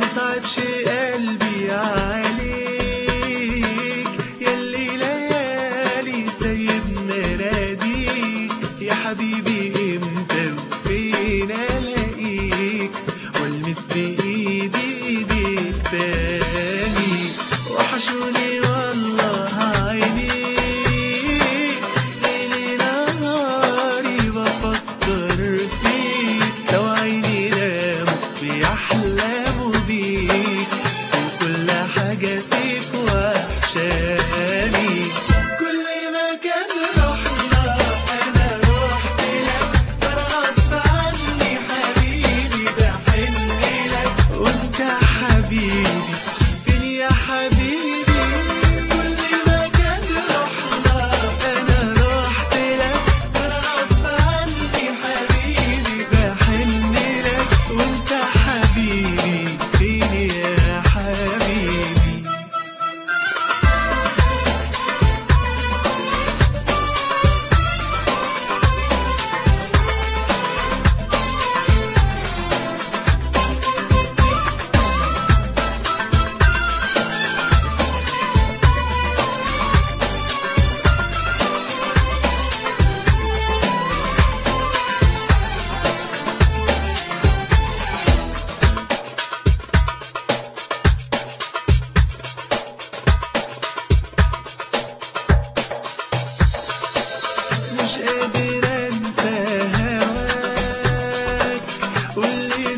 تصعبش قلبي عليك ياللي ليالي سايبنا ناديك يا حبيبي امتى وفين الاقيك والمس بايدي ايديك تاني وحشوني والله عينيك ليلي نهاري بفكر فيك لو عيني ناموا بيحلموا بيك وكل حاجة فيك وحشاني كل مكان رحنا أنا رحت لك ترى غصب عني حبيبي بحن لك وأنت حبيبي فين يا حبيبي كل مكان رحنا أنا رحت لك ترى غصب عني حبيبي بحن لك وأنت حبيبي فين يا حبيبي مش قادر انسى هواك واللي